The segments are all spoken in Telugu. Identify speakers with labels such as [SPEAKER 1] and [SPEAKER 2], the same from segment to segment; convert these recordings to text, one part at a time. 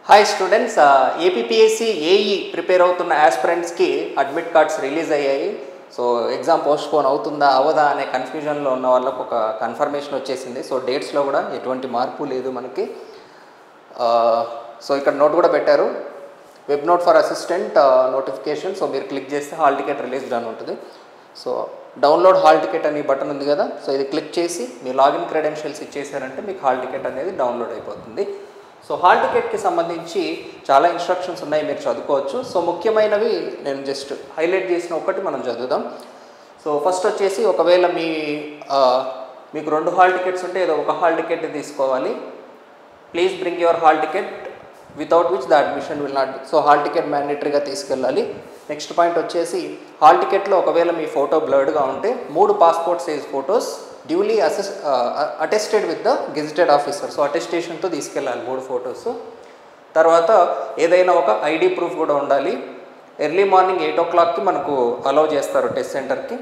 [SPEAKER 1] hi students APPSC AE prepare అవుతున్న ఆస్పిరెంట్స్కి అడ్మిట్ కార్డ్స్ రిలీజ్ అయ్యాయి సో ఎగ్జామ్ పోస్ట్ పోన్ అవుతుందా అవదా అనే కన్ఫ్యూజన్లో ఉన్న వాళ్ళకు ఒక కన్ఫర్మేషన్ వచ్చేసింది సో డేట్స్లో కూడా ఎటువంటి మార్పు లేదు మనకి సో ఇక్కడ నోట్ కూడా పెట్టారు web note for assistant notification so మీరు క్లిక్ చేస్తే హాల్ టికెట్ రిలీజ్డ్ అని ఉంటుంది సో డౌన్లోడ్ హాల్ టికెట్ అని బటన్ ఉంది కదా సో ఇది క్లిక్ చేసి మీ లాగిన్ క్రెడెన్షియల్స్ ఇచ్చేసారంటే మీకు హాల్ టికెట్ అనేది డౌన్లోడ్ అయిపోతుంది సో హాల్ టికెట్కి సంబంధించి చాలా ఇన్స్ట్రక్షన్స్ ఉన్నాయి మీరు చదువుకోవచ్చు సో ముఖ్యమైనవి నేను జస్ట్ హైలైట్ చేసిన ఒకటి మనం చదువుదాం సో ఫస్ట్ వచ్చేసి ఒకవేళ మీ ఆ, మీకు రెండు హాల్ టికెట్స్ ఉంటే ఏదో ఒక హాల్ టికెట్ తీసుకోవాలి please bring your hall ticket without which the admission will not so hall ticket మ్యాండేటరీగా తీసుకెళ్ళాలి నెక్స్ట్ పాయింట్ వచ్చేసి హాల్ టికెట్లో ఒకవేళ మీ ఫోటో బ్లర్డ్గా ఉంటే మూడు పాస్పోర్ట్ సైజ్ ఫొటోస్ డ్యూలీ అసెస్ attested with the gazetted officer so అటెస్టేషన్తో తీసుకెళ్ళాలి మూడు ఫొటోస్ తర్వాత ఏదైనా ఒక ఐడి ప్రూఫ్ కూడా ఉండాలి ఎర్లీ మార్నింగ్ ఎయిట్ ఓ క్లాక్కి మనకు అలౌ చేస్తారు టెస్ట్ సెంటర్కి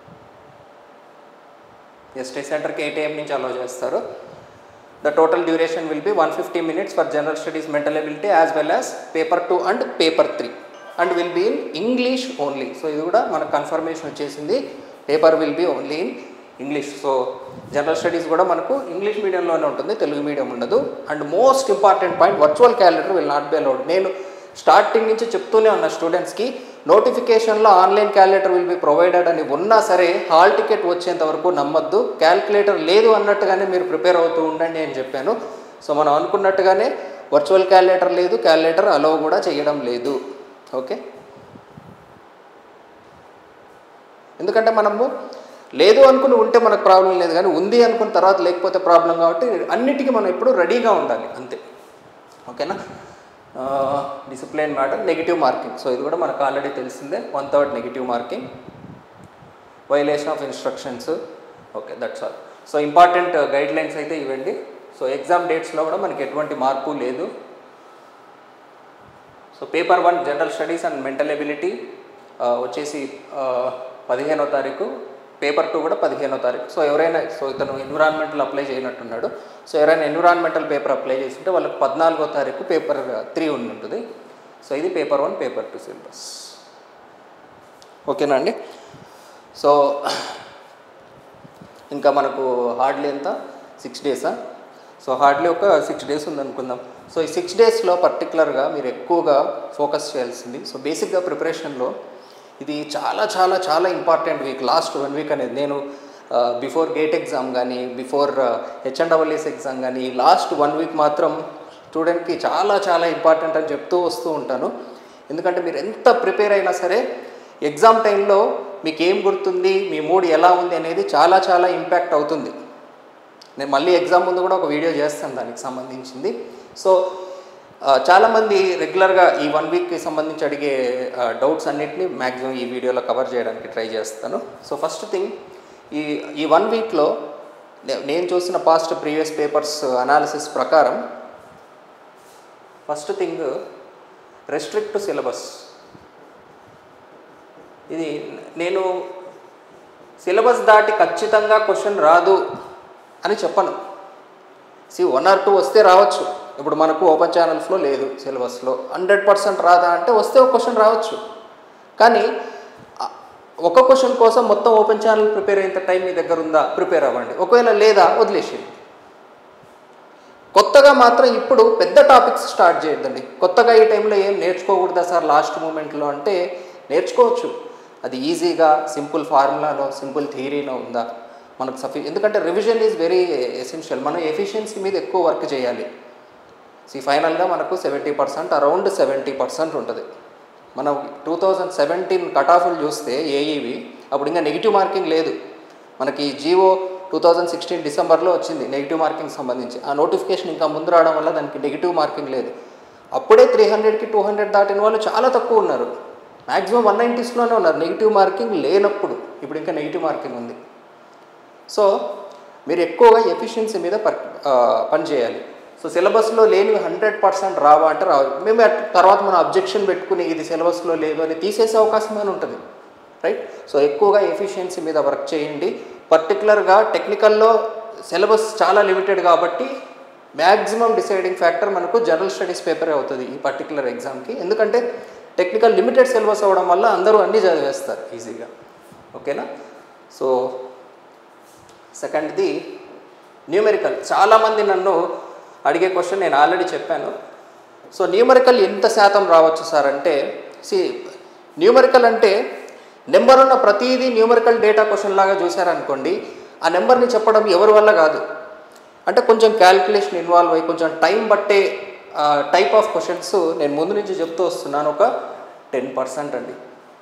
[SPEAKER 1] ఎస్ టెస్ట్ సెంటర్కి ఎయిట్ ఏఎం నుంచి అలౌ చేస్తారు the total duration will be one fifty minutes for general studies mental ability as well as paper two and paper three and will be in English only so ఇది కూడా మనకు కన్ఫర్మేషన్ వచ్చేసింది paper will be only in English so general studies కూడా మనకు ఇంగ్లీష్ మీడియంలోనే ఉంటుంది తెలుగు మీడియం ఉండదు and most important point virtual calendar will not be allowed నేను స్టార్టింగ్ నుంచి చెప్తూనే ఉన్న స్టూడెంట్స్కి నోటిఫికేషన్లో online calculator will be provided అని ఉన్నా సరే హాల్ టికెట్ వచ్చేంత వరకు నమ్మద్దు క్యాల్కులేటర్ లేదు అన్నట్టుగానే మీరు ప్రిపేర్ అవుతూ ఉండండి అని చెప్పాను సో మనం అనుకున్నట్టుగానే వర్చువల్ క్యాలిక్యులేటర్ లేదు క్యాలిక్యులేటర్ అలౌ కూడా చేయడం లేదు ఓకే ఎందుకంటే మనము లేదు అనుకుని ఉంటే మనకు ప్రాబ్లం లేదు కానీ ఉంది అనుకున్న తర్వాత లేకపోతే ప్రాబ్లం కాబట్టి అన్నిటికీ మనం ఎప్పుడు రెడీగా ఉండాలి అంతే ఓకేనా discipline matter negative marking so ఇది కూడా మనకు ఆల్రెడీ తెలిసిందే one third negative marking violation of instructions okay that's all so important guidelines అయితే ఇవ్వండి సో ఎగ్జామ్ డేట్స్లో కూడా మనకి ఎటువంటి మార్పు లేదు so paper one general studies and mental ability వచ్చేసి ఆ, పదిహేనో తారీఖు పేపర్ టూ కూడా పదిహేనో తారీఖు సో ఎవరైనా సో ఇతను ఎన్విరాన్మెంటల్ అప్లై చేయనట్టున్నాడు సో ఎవరైనా ఎన్విరాన్మెంటల్ పేపర్ అప్లై చేస్తుంటే వాళ్ళకి పద్నాలుగో తారీఖు పేపర్ త్రీ ఉండి ఉంటుంది సో ఇది paper one paper two syllabus ఓకేనా అండి సో ఇంకా మనకు హార్డ్లీ ఎంత సిక్స్ డేసా సో హార్డ్లీ ఒక సిక్స్ డేస్ ఉందనుకుందాం సో ఈ సిక్స్ డేస్లో పర్టికులర్గా మీరు ఎక్కువగా ఫోకస్ చేయాల్సింది సో బేసిక్గా ప్రిపరేషన్లో ఇది చాలా చాలా చాలా important week last one week అనేది నేను బిఫోర్ గేట్ ఎగ్జామ్ కానీ బిఫోర్ హెచ్ఎండబ్ల్యూఎస్ ఎగ్జామ్ కానీ లాస్ట్ వన్ వీక్ మాత్రం స్టూడెంట్కి చాలా చాలా ఇంపార్టెంట్ అని చెప్తూ వస్తూ ఉంటాను ఎందుకంటే మీరు ఎంత ప్రిపేర్ అయినా సరే ఎగ్జామ్ టైంలో మీకు ఏం గుర్తుంది మీ మూడ్ ఎలా ఉంది అనేది చాలా చాలా ఇంపాక్ట్ అవుతుంది నేను మళ్ళీ ఎగ్జామ్ ముందు కూడా ఒక వీడియో చేస్తాను దానికి సంబంధించింది సో ఆ, చాలామంది రెగ్యులర్గా ఈ వన్ వీక్కి సంబంధించి అడిగే డౌట్స్ అన్నిటిని మ్యాక్సిమం ఈ వీడియోలో కవర్ చేయడానికి ట్రై చేస్తాను సో ఫస్ట్ థింగ్ ఈ ఈ వన్ వీక్లో నేను చూసిన పాస్ట్ ప్రీవియస్ పేపర్స్ అనాలిసిస్ ప్రకారం ఫస్ట్ థింగ్ రెస్ట్రిక్ట్ సిలబస్ ఇది నేను సిలబస్ దాటి ఖచ్చితంగా క్వశ్చన్ రాదు అని చెప్పను సి వన్ ఆర్ టూ వస్తే రావచ్చు ఇప్పుడు మనకు ఓపెన్ ఛానల్స్లో లేదు సిలబస్లో హండ్రెడ్ పర్సెంట్ రాదా అంటే వస్తే ఒక క్వశ్చన్ రావచ్చు కానీ ఆ, ఒక క్వశ్చన్ కోసం మొత్తం ఓపెన్ ఛానల్ ప్రిపేర్ అయ్యేంత టైం మీ దగ్గర ఉందా ప్రిపేర్ అవ్వండి ఒకవేళ లేదా వదిలేసేయండి కొత్తగా మాత్రం ఇప్పుడు పెద్ద టాపిక్స్ స్టార్ట్ చేయొద్దండి కొత్తగా ఈ టైంలో ఏం నేర్చుకోకూడదా సార్ లాస్ట్ మూమెంట్లో అంటే నేర్చుకోవచ్చు అది ఈజీగా సింపుల్ ఫార్ములాలో సింపుల్ థియరీలో ఉందా మనకు సఫి ఎందుకంటే రివిజన్ ఈజ్ వెరీ ఎసెన్షియల్ మనం ఎఫిషియన్సీ మీద ఎక్కువ వర్క్ చేయాలి సి ఫైనల్గా మనకు seventy percent around seventy percent ఉంటుంది మనం టూ థౌజండ్ సెవెంటీన్ కట్ ఆఫ్లు చూస్తే ఏఈవి అప్పుడు ఇంకా నెగిటివ్ మార్కింగ్ లేదు మనకి జియో టూ థౌజండ్ సిక్స్టీన్ డిసెంబర్లో వచ్చింది నెగిటివ్ మార్కింగ్ సంబంధించి ఆ నోటిఫికేషన్ ఇంకా ముందు రావడం వల్ల దానికి నెగిటివ్ మార్కింగ్ లేదు అప్పుడే త్రీ హండ్రెడ్కి టూ హండ్రెడ్ దాటిన వాళ్ళు చాలా తక్కువ ఉన్నారు మ్యాక్సిమం వన్ నైంటీస్లోనే ఉన్నారు నెగిటివ్ మార్కింగ్ లేనప్పుడు ఇప్పుడు ఇంకా నెగిటివ్ మార్కింగ్ ఉంది సో మీరు ఎక్కువగా ఎఫిషియన్సీ మీద పర్ ఆ, పనిచేయాలి సో సిలబస్లో లేనివి హండ్రెడ్ పర్సెంట్ రావా అంటే రావు మేము అట్- తర్వాత మనం అబ్జెక్షన్ పెట్టుకుని ఇది సిలబస్లో లేదు అని తీసేసే అవకాశం అని ఉంటుంది రైట్ సో ఎక్కువగా ఎఫిషియన్సీ మీద వర్క్ చేయండి పర్టికులర్గా టెక్నికల్లో సిలబస్ చాలా లిమిటెడ్ కాబట్టి మ్యాక్సిమం డిసైడింగ్ ఫ్యాక్టర్ మనకు జనరల్ స్టడీస్ పేపరే అవుతుంది ఈ పర్టికులర్ ఎగ్జామ్కి ఎందుకంటే టెక్నికల్ లిమిటెడ్ సిలబస్ అవ్వడం వల్ల అందరూ అన్నీ చదివేస్తారు ఈజీగా ఓకేనా సో సెకండ్ది న్యూమెరికల్ చాలామంది నన్ను అడిగే క్వశ్చన్ నేను ఆల్రెడీ చెప్పాను సో న్యూమరికల్ ఎంత శాతం రావచ్చు సార్ అంటే సి న్యూమరికల్ అంటే నెంబర్ ఉన్న ప్రతిదీ న్యూమరికల్ డేటా క్వశ్చన్ లాగా చూశారనుకోండి ఆ నెంబర్ని చెప్పడం ఎవరి వల్ల కాదు అంటే కొంచెం క్యాల్కులేషన్ ఇన్వాల్వ్ అయ్యి కొంచెం టైం బట్టే టైప్ ఆఫ్ క్వశ్చన్స్ నేను ముందు నుంచి చెప్తూ వస్తున్నాను ఒక టెన్ పర్సెంట్ అండి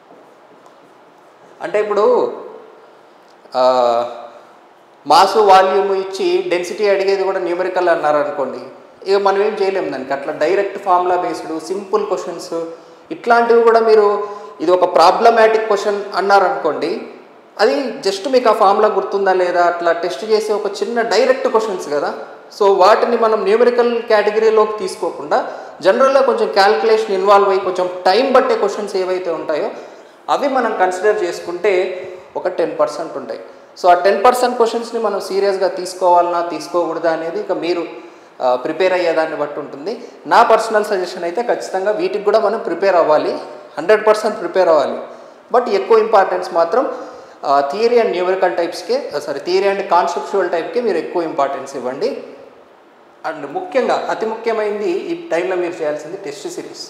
[SPEAKER 1] అంటే ఇప్పుడు ఆ, మాసు వాల్యూమ్ ఇచ్చి డెన్సిటీ అడిగేది కూడా న్యూమరికల్ అన్నారు అనుకోండి ఇక మనం ఏం చేయలేము దానికి అట్లా direct formula based simple questions ఇట్లాంటివి కూడా మీరు ఇది ఒక ప్రాబ్లమాటిక్ క్వశ్చన్ అన్నారనుకోండి అది జస్ట్ మీకు ఆ ఫార్ములా గుర్తుందా లేదా అట్లా టెస్ట్ చేసే ఒక చిన్న డైరెక్ట్ క్వశ్చన్స్ కదా సో వాటిని మనం న్యూమరికల్ కేటగిరీలోకి తీసుకోకుండా జనరల్గా కొంచెం క్యాల్కులేషన్ ఇన్వాల్వ్ అయ్యి కొంచెం టైం పట్టే క్వశ్చన్స్ ఏవైతే ఉంటాయో అవి మనం కన్సిడర్ చేసుకుంటే ఒక టెన్ పర్సెంట్ ఉంటాయి సో ఆ టెన్ పర్సెంట్ క్వశ్చన్స్ని మనం సీరియస్గా తీసుకోవాలన్నా తీసుకోకూడదా అనేది ఇక మీరు ప్రిపేర్ అయ్యేదాన్ని బట్టి ఉంటుంది నా పర్సనల్ సజెషన్ అయితే ఖచ్చితంగా వీటికి కూడా మనం ప్రిపేర్ అవ్వాలి హండ్రెడ్ పర్సెంట్ ప్రిపేర్ అవ్వాలి బట్ ఎక్కువ ఇంపార్టెన్స్ మాత్రం థియరీ అండ్ న్యూమరికల్ టైప్స్కే సారీ థియరీ అండ్ కాన్సెప్చువల్ టైప్కి మీరు ఎక్కువ ఇంపార్టెన్స్ ఇవ్వండి అండ్ ముఖ్యంగా అతి ముఖ్యమైనది ఈ టైంలో మీరు చేయాల్సింది టెస్ట్ సిరీస్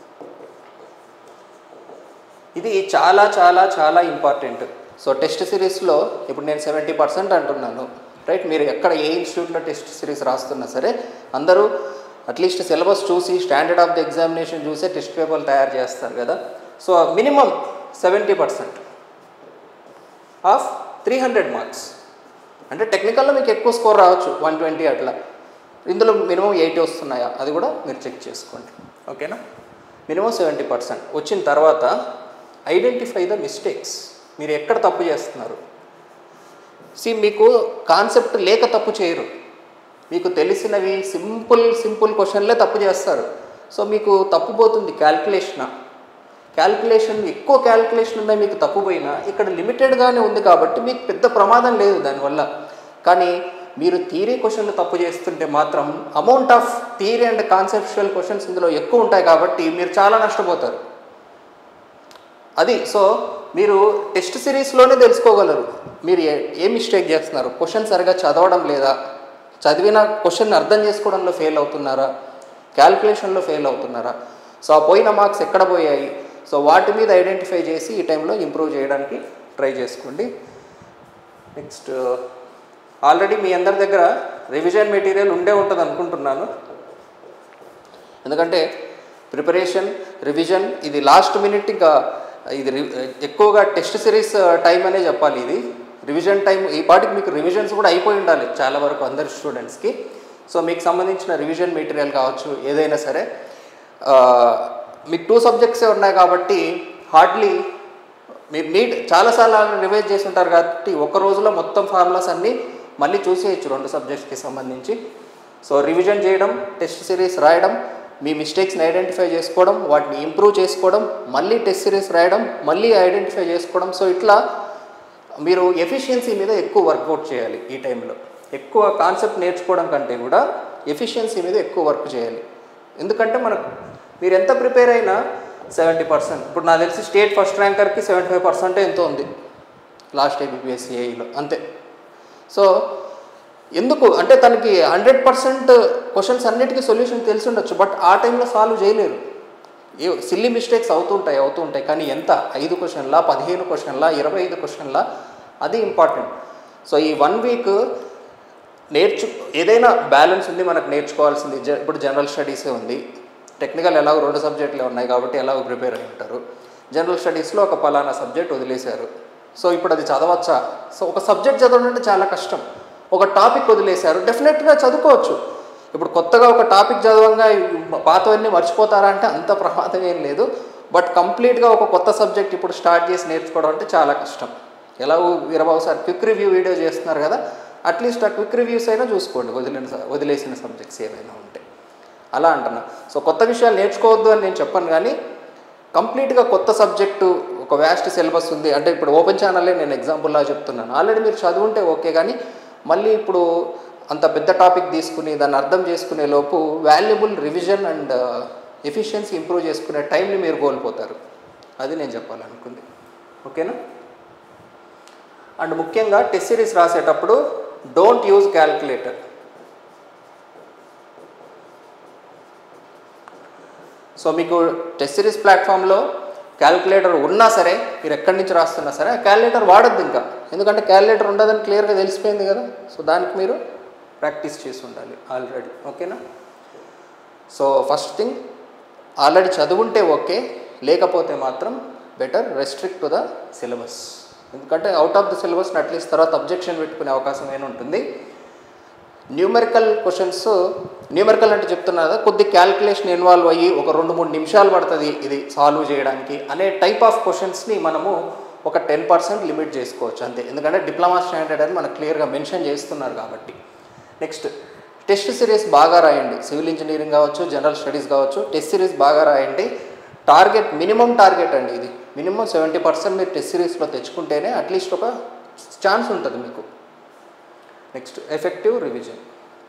[SPEAKER 1] ఇది చాలా చాలా చాలా ఇంపార్టెంట్ సో టెస్ట్ సిరీస్లో ఇప్పుడు నేను సెవెంటీ పర్సెంట్ అంటున్నాను రైట్ మీరు ఎక్కడ ఏ ఇన్స్టిట్యూట్లో టెస్ట్ సిరీస్ రాస్తున్నా సరే అందరూ అట్లీస్ట్ సిలబస్ చూసి స్టాండర్డ్ ఆఫ్ ది ఎగ్జామినేషన్ చూసే టెస్ట్ పేపర్లు తయారు చేస్తారు కదా so minimum seventy percent of three hundred marks అంటే టెక్నికల్లో మీకు ఎక్కువ స్కోర్ రావచ్చు వన్ ట్వంటీ అట్లా ఇందులో మినిమం ఎయిటీ వస్తున్నాయా అది కూడా మీరు చెక్ చేసుకోండి ఓకేనా మినిమం సెవెంటీ పర్సెంట్ వచ్చిన తర్వాత ఐడెంటిఫై ద మిస్టేక్స్ మీరు ఎక్కడ తప్పు చేస్తున్నారు సి మీకు కాన్సెప్ట్ లేక తప్పు చేయరు మీకు తెలిసినవి సింపుల్ సింపుల్ క్వశ్చన్లే తప్పు చేస్తారు సో మీకు తప్పుపోతుంది క్యాల్కులేషనా క్యాల్కులేషన్ ఎక్కువ క్యాల్కులేషన్ ఉన్నాయి మీకు తప్పుపోయినా ఇక్కడ లిమిటెడ్గానే ఉంది కాబట్టి మీకు పెద్ద ప్రమాదం లేదు దానివల్ల కానీ మీరు థియరీ క్వశ్చన్లు తప్పు చేస్తుంటే మాత్రం amount of theory and conceptual questions ఇందులో ఎక్కువ ఉంటాయి కాబట్టి మీరు చాలా నష్టపోతారు అది సో మీరు టెస్ట్ సిరీస్లోనే తెలుసుకోగలరు మీరు ఏ ఏ మిస్టేక్ చేస్తున్నారు క్వశ్చన్ సరిగా చదవడం లేదా చదివిన క్వశ్చన్ అర్థం చేసుకోవడంలో ఫెయిల్ అవుతున్నారా క్యాల్కులేషన్లో ఫెయిల్ అవుతున్నారా సో ఆ పోయిన మార్క్స్ ఎక్కడ పోయాయి సో వాటి మీద ఐడెంటిఫై చేసి ఈ టైంలో ఇంప్రూవ్ చేయడానికి ట్రై చేసుకోండి నెక్స్ట్ ఆల్రెడీ మీ అందరి దగ్గర రివిజన్ మెటీరియల్ ఉండే ఉంటుంది అనుకుంటున్నాను ఎందుకంటే ప్రిపరేషన్ రివిజన్ ఇది లాస్ట్ మినిట్ ఇంకా ఇది రి- ఎక్కువగా టెస్ట్ సిరీస్ టైం అనే చెప్పాలి ఇది రివిజన్ టైం ఈ పాటికి మీకు రివిజన్స్ కూడా అయిపోయి ఉండాలి చాలా వరకు అందరి స్టూడెంట్స్కి సో మీకు సంబంధించిన రివిజన్ మెటీరియల్ కావచ్చు ఏదైనా సరే ఆ, మీకు టూ సబ్జెక్ట్సే ఉన్నాయి కాబట్టి హార్డ్లీ మీరు నీట్ చాలాసార్లు రివైజ్ చేసి ఉంటారు కాబట్టి ఒక రోజులో మొత్తం ఫార్ములాస్ అన్నీ మళ్ళీ చూసేయచ్చు రెండు సబ్జెక్ట్స్కి సంబంధించి సో రివిజన్ చేయడం టెస్ట్ సిరీస్ రాయడం మీ మిస్టేక్స్ని ఐడెంటిఫై చేసుకోవడం వాటిని ఇంప్రూవ్ చేసుకోవడం మళ్ళీ టెస్ట్ సిరీస్ రాయడం మళ్ళీ ఐడెంటిఫై చేసుకోవడం సో ఇట్లా మీరు ఎఫిషియన్సీ మీద ఎక్కువ వర్కౌట్ చేయాలి ఈ టైంలో ఎక్కువ కాన్సెప్ట్ నేర్చుకోవడం కంటే కూడా ఎఫిషియన్సీ మీద ఎక్కువ వర్క్ చేయాలి ఎందుకంటే మనకు మీరు ఎంత ప్రిపేర్ అయినా సెవెంటీ పర్సెంట్ ఇప్పుడు నాకు తెలిసి స్టేట్ ఫస్ట్ ర్యాంకర్కి సెవెంటీ ఫైవ్ పర్సెంటే ఎంతో ఉంది లాస్ట్ ఏబిపిఎస్సిఐలో అంతే సో ఎందుకు అంటే తనకి హండ్రెడ్ పర్సెంట్ క్వశ్చన్స్ అన్నిటికీ సొల్యూషన్ తెలిసి ఉండొచ్చు బట్ ఆ టైంలో సాల్వ్ చేయలేరు ఏ సిల్లీ మిస్టేక్స్ అవుతుంటాయి అవుతూ ఉంటాయి కానీ ఎంత ఐదు క్వశ్చన్లా పదిహేను క్వశ్చన్లా ఇరవై ఐదు క్వశ్చన్లా అది ఇంపార్టెంట్ సో ఈ వన్ వీక్ నేర్చు ఏదైనా బ్యాలెన్స్ ఉంది మనకు నేర్చుకోవాల్సింది జ- ఇప్పుడు జనరల్ స్టడీసే ఉంది టెక్నికల్ ఎలాగో రెండు సబ్జెక్టులే ఉన్నాయి కాబట్టి ఎలాగో ప్రిపేర్ అయి ఉంటారు జనరల్ స్టడీస్లో ఒక పలానా సబ్జెక్ట్ వదిలేశారు సో ఇప్పుడు అది చదవచ్చా సో ఒక సబ్జెక్ట్ చదవడం అంటే చాలా కష్టం ఒక టాపిక్ వదిలేశారు డెఫినెట్గా చదువుకోవచ్చు ఇప్పుడు కొత్తగా ఒక టాపిక్ చదవంగా ఈ పాతవన్నీ మర్చిపోతారా అంటే అంత ప్రమాదం ఏం లేదు బట్ కంప్లీట్గా ఒక కొత్త సబ్జెక్ట్ ఇప్పుడు స్టార్ట్ చేసి నేర్చుకోవడం అంటే చాలా కష్టం ఎలా Veerababu sir quick review video చేస్తున్నారు కదా అట్లీస్ట్ ఆ క్విక్ రివ్యూస్ అయినా చూసుకోండి వదిలిన స- వదిలేసిన సబ్జెక్ట్స్ ఏవైనా ఉంటే అలా అంటున్నా సో కొత్త విషయాలు నేర్చుకోవద్దు అని నేను చెప్పను కానీ కంప్లీట్గా కొత్త సబ్జెక్టు ఒక వ్యాస్ట్ సిలబస్ ఉంది అంటే ఇప్పుడు ఓపెన్ ఛానల్లే నేను ఎగ్జాంపుల్లా చెప్తున్నాను ఆల్రెడీ మీరు చదువుంటే ఓకే కానీ మళ్ళీ ఇప్పుడు అంత పెద్ద టాపిక్ తీసుకుని దాన్ని అర్థం చేసుకునే లోపు valuable revision and efficiency improve చేసుకునే టైంని మీరు కోల్పోతారు అది నేను చెప్పాలనుకుంది ఓకేనా అండ్ ముఖ్యంగా టెస్ట్ సిరీస్ రాసేటప్పుడు డోంట్ యూజ్ క్యాల్కులేటర్ సో మీకు టెస్ట్ సిరీస్ ప్లాట్ఫామ్లో క్యాల్కులేటర్ ఉన్నా సరే మీరు ఎక్కడి నుంచి రాస్తున్నా సరే ఆ క్యాల్కులేటర్ వాడద్దు ఇంకా ఎందుకంటే క్యాల్కులేటర్ ఉండదని క్లియర్గా తెలిసిపోయింది కదా సో దానికి మీరు ప్రాక్టీస్ చేసి ఉండాలి ఆల్రెడీ ఓకేనా సో ఫస్ట్ థింగ్ ఆల్రెడీ చదువుంటే ఓకే లేకపోతే మాత్రం better restrict to the syllabus ఎందుకంటే out of the syllabus at least తర్వాత అబ్జెక్షన్ పెట్టుకునే అవకాశం ఏమి ఉంటుంది న్యూమెరికల్ క్వశ్చన్స్ న్యూమెరికల్ అంటే చెప్తున్నా కదా కొద్ది క్యాల్కులేషన్ ఇన్వాల్వ్ అయ్యి ఒక రెండు మూడు నిమిషాలు పడుతుంది ఇది సాల్వ్ చేయడానికి అనే టైప్ ఆఫ్ క్వశ్చన్స్ని మనము ఒక టెన్ పర్సెంట్ లిమిట్ చేసుకోవచ్చు అంతే ఎందుకంటే డిప్లొమా స్టాండర్డ్ అని మనకు క్లియర్గా మెన్షన్ చేస్తున్నారు కాబట్టి నెక్స్ట్ టెస్ట్ సిరీస్ బాగా రాయండి సివిల్ ఇంజనీరింగ్ కావచ్చు జనరల్ స్టడీస్ కావచ్చు టెస్ట్ సిరీస్ బాగా రాయండి టార్గెట్ మినిమం టార్గెట్ అండి ఇది మినిమం సెవెంటీ పర్సెంట్ మీరు టెస్ట్ సిరీస్లో తెచ్చుకుంటేనే అట్లీస్ట్ ఒక ఛాన్స్ ఉంటుంది మీకు next effective revision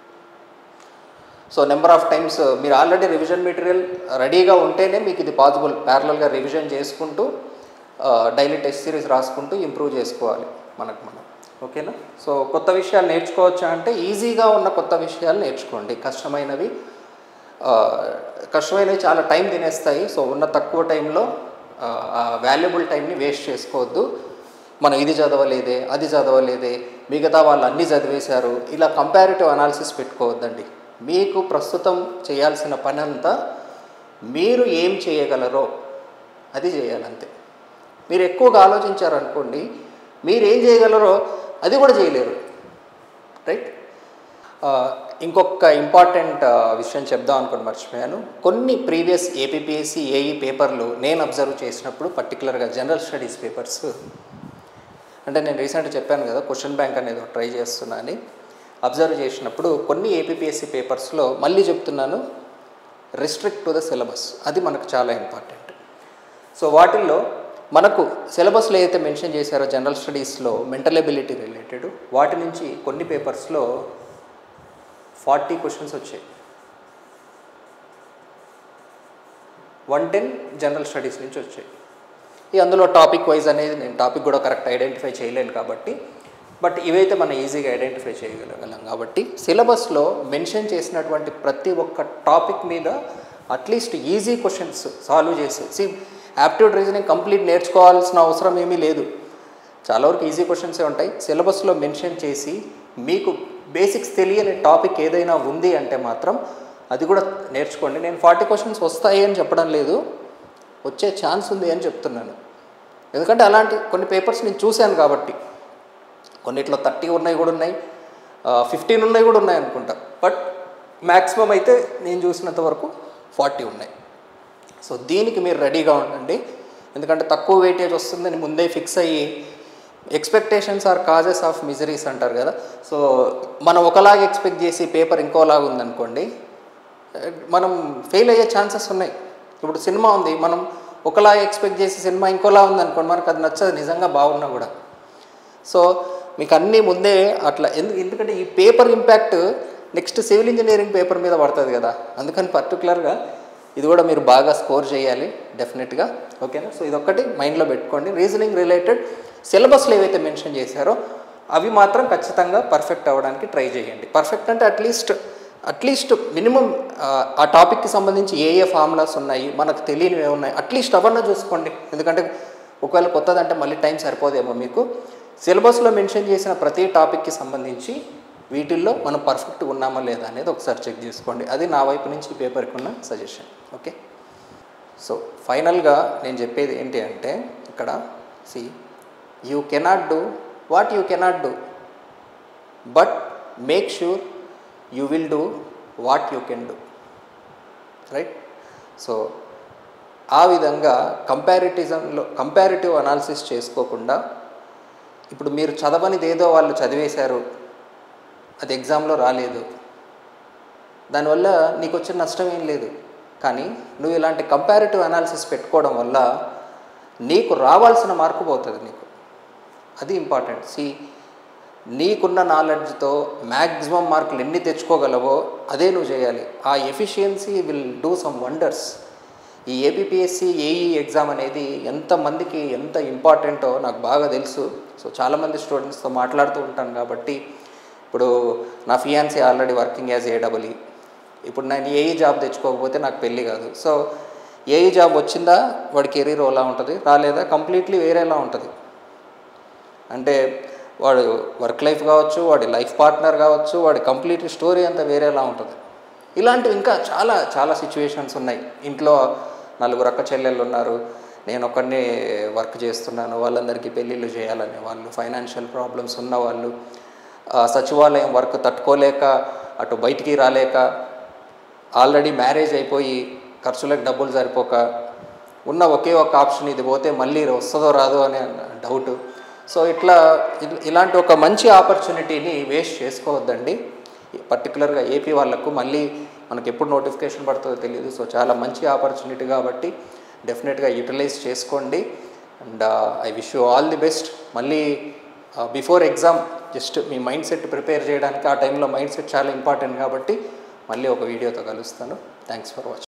[SPEAKER 1] so number of times మీరు ఆల్రెడీ రివిజన్ మెటీరియల్ రెడీగా ఉంటేనే మీకు ఇది పాసిబుల్ ప్యారలల్గా రివిజన్ చేసుకుంటూ డైలీ టెస్ట్ సిరీస్ రాసుకుంటూ ఇంప్రూవ్ చేసుకోవాలి మనకు మనం ఓకేనా సో కొత్త విషయాలు నేర్చుకోవచ్చా అంటే ఈజీగా ఉన్న కొత్త విషయాలు నేర్చుకోండి కష్టమైనవి ఆ, కష్టమైనవి చాలా టైం తినేస్తాయి సో ఉన్న తక్కువ టైంలో ఆ వాల్యుబుల్ టైంని వేస్ట్ చేసుకోవద్దు మనం ఇది చదవలేదే అది చదవలేదే మిగతా వాళ్ళు అన్నీ చదివేశారు ఇలా కంపారిటివ్ అనాలిసిస్ పెట్టుకోవద్దండి మీకు ప్రస్తుతం చేయాల్సిన పని అంతా మీరు ఏం చేయగలరో అది చేయాలంతే మీరు ఎక్కువగా ఆలోచించారనుకోండి మీరు ఏం చేయగలరో అది కూడా చేయలేరు రైట్ ఆ, ఇంకొక ఇంపార్టెంట్ ఆ, విషయం చెప్దాం అనుకుని మర్చిపోయాను కొన్ని ప్రీవియస్ ఏపీపీఎస్సి ఏఈ పేపర్లు నేను అబ్జర్వ్ చేసినప్పుడు పర్టికులర్గా జనరల్ స్టడీస్ పేపర్స్ అంటే నేను రీసెంట్గా చెప్పాను కదా క్వశ్చన్ బ్యాంక్ అనేది ట్రై చేస్తున్నా అని అబ్జర్వ్ చేసినప్పుడు కొన్ని ఏపీపీఎస్సి పేపర్స్లో మళ్ళీ చెప్తున్నాను రిస్ట్రిక్ట్ టు ద సిలబస్ అది మనకు చాలా ఇంపార్టెంట్ సో వాటిల్లో మనకు సిలబస్లో ఏదైతే మెన్షన్ చేశారో జనరల్ స్టడీస్లో మెంటల్ ఎబిలిటీ రిలేటెడ్ వాటి నుంచి కొన్ని పేపర్స్లో ఫార్టీ క్వశ్చన్స్ వచ్చాయి వన్ టెన్ జనరల్ స్టడీస్ నుంచి వచ్చాయి ఈ అందులో టాపిక్ వైజ్ అనేది నేను టాపిక్ కూడా కరెక్ట్ ఐడెంటిఫై చేయలేను కాబట్టి బట్ ఇవైతే మనం ఈజీగా ఐడెంటిఫై చేయగలగలం కాబట్టి సిలబస్లో మెన్షన్ చేసినటువంటి ప్రతి ఒక్క టాపిక్ మీద అట్లీస్ట్ ఈజీ క్వశ్చన్స్ సాల్వ్ చేసి సి యాప్ట్యూడ్ రీజనింగ్ కంప్లీట్ నేర్చుకోవాల్సిన అవసరం ఏమీ లేదు చాలా వరకు ఈజీ క్వశ్చన్సే ఉంటాయి సిలబస్లో మెన్షన్ చేసి మీకు బేసిక్స్ తెలియని టాపిక్ ఏదైనా ఉంది అంటే మాత్రం అది కూడా నేర్చుకోండి నేను ఫార్టీ క్వశ్చన్స్ వస్తాయి అని చెప్పడం లేదు వచ్చే ఛాన్స్ ఉంది అని చెప్తున్నాను ఎందుకంటే అలాంటి కొన్ని పేపర్స్ నేను చూశాను కాబట్టి కొన్నిట్లో థర్టీ ఉన్నాయి కూడా ఉన్నాయి ఫిఫ్టీన్ ఉన్నాయి కూడా ఉన్నాయి అనుకుంటా బట్ మ్యాక్సిమం అయితే నేను చూసినంత వరకు ఫార్టీ ఉన్నాయి సో దీనికి మీరు రెడీగా ఉండండి ఎందుకంటే తక్కువ వెయిటేజ్ వస్తుందని ముందే ఫిక్స్ అయ్యి expectations are causes of miseries అంటారు కదా సో మనం ఒకలాగా ఎక్స్పెక్ట్ చేసి పేపర్ ఇంకోలాగా ఉందనుకోండి మనం ఫెయిల్ అయ్యే ఛాన్సెస్ ఉన్నాయి ఇప్పుడు సినిమా ఉంది మనం ఒకలా ఎక్స్పెక్ట్ చేసి సినిమా ఇంకోలా ఉందనుకోండి మనకు అది నచ్చదు నిజంగా బాగున్నా కూడా సో మీకు అన్నీ ముందే అట్లా ఎందుకు ఎందుకంటే ఈ paper impact next civil engineering paper మీద పడుతుంది కదా అందుకని పర్టికులర్గా ఇది కూడా మీరు బాగా స్కోర్ చేయాలి డెఫినెట్గా ఓకేనా సో ఇదొక్కటి మైండ్లో పెట్టుకోండి రీజనింగ్ రిలేటెడ్ సిలబస్లో ఏవైతే మెన్షన్ చేశారో అవి మాత్రం ఖచ్చితంగా పర్ఫెక్ట్ అవ్వడానికి ట్రై చేయండి పర్ఫెక్ట్ అంటే అట్లీస్ట్ అట్లీస్ట్ మినిమం ఆ టాపిక్కి సంబంధించి ఏ ఏ ఫార్ములాస్ ఉన్నాయి మనకు తెలియనివి ఉన్నాయి అట్లీస్ట్ అవన్నీ చూసుకోండి ఎందుకంటే ఒకవేళ కొత్తదంటే మళ్ళీ టైం సరిపోదేమో మీకు సిలబస్లో మెన్షన్ చేసిన ప్రతి టాపిక్కి సంబంధించి వీటిల్లో మనం పర్ఫెక్ట్ ఉన్నామా లేదా అనేది ఒకసారి చెక్ చేసుకోండి అది నా వైపు నుంచి ఈ పేపర్కి ఉన్న సజెషన్ ఓకే సో ఫైనల్గా నేను చెప్పేది ఏంటి అంటే ఇక్కడ see you cannot do what you cannot do but make sure you will do what you can do right so ఆ విధంగా కంపారిటిజంలో కంపారిటివ్ అనాలిసిస్ చేసుకోకుండా ఇప్పుడు మీరు చదవనిది ఏదో వాళ్ళు చదివేశారు అది ఎగ్జామ్లో రాలేదు దానివల్ల నీకు వచ్చిన నష్టం ఏం లేదు కానీ నువ్వు ఇలాంటి కంపారిటివ్ అనాలిసిస్ పెట్టుకోవడం వల్ల నీకు రావాల్సిన మార్కు పోతుంది నీకు అది ఇంపార్టెంట్ సి నీకున్న నాలెడ్జ్తో మ్యాక్సిమం మార్కులు ఎన్ని తెచ్చుకోగలవో అదే నువ్వు చేయాలి ఆ efficiency will do some wonders ఈ ఏపీఎస్సి ఏఈ ఎగ్జామ్ అనేది ఎంతమందికి ఎంత ఇంపార్టెంటో నాకు బాగా తెలుసు సో చాలామంది స్టూడెంట్స్తో మాట్లాడుతూ ఉంటాను కాబట్టి ఇప్పుడు నా fiancee already working as AW ఇప్పుడు నేను ఏఈ జాబ్ తెచ్చుకోకపోతే నాకు పెళ్ళి కాదు సో ఏఈ జాబ్ వచ్చిందా వాడి కెరీర్ ఎలా ఉంటుంది రాలేదా కంప్లీట్లీ వేరేలా ఉంటుంది అంటే వాడు వర్క్ లైఫ్ కావచ్చు వాడి లైఫ్ పార్ట్నర్ కావచ్చు వాడి కంప్లీట్ స్టోరీ అంతా వేరేలా ఉంటుంది ఇలాంటివి ఇంకా చాలా చాలా సిచ్యువేషన్స్ ఉన్నాయి ఇంట్లో నలుగురు అక్క చెల్లెళ్ళు ఉన్నారు నేను ఒక్కడిని వర్క్ చేస్తున్నాను వాళ్ళందరికీ పెళ్ళిళ్ళు చేయాలనే వాళ్ళు ఫైనాన్షియల్ ప్రాబ్లమ్స్ ఉన్న వాళ్ళు ఆ, సచివాలయం వర్క్ తట్టుకోలేక అటు బయటికి రాలేక ఆల్రెడీ మ్యారేజ్ అయిపోయి ఖర్చులకు డబ్బులు సరిపోక ఉన్న ఒకే ఒక ఆప్షన్ ఇది పోతే మళ్ళీ వస్తుందో రాదో అనే డౌట్ సో ఇట్లా ఇల్- ఇలాంటి ఒక మంచి ఆపర్చునిటీని వేస్ట్ చేసుకోవద్దండి పర్టికులర్గా ఏపీ వాళ్ళకు మళ్ళీ మనకి ఎప్పుడు నోటిఫికేషన్ పడుతుందో తెలియదు సో చాలా మంచి ఆపర్చునిటీ కాబట్టి డెఫినెట్గా యూటిలైజ్ చేసుకోండి and I wish you all the best మళ్ళీ బిఫోర్ ఎగ్జామ్ జస్ట్ మీ మైండ్ సెట్ ప్రిపేర్ చేయడానికి ఆ టైంలో మైండ్ సెట్ చాలా ఇంపార్టెంట్ కాబట్టి మళ్ళీ ఒక వీడియోతో కలుస్తాను థ్యాంక్స్ ఫర్ వాచింగ్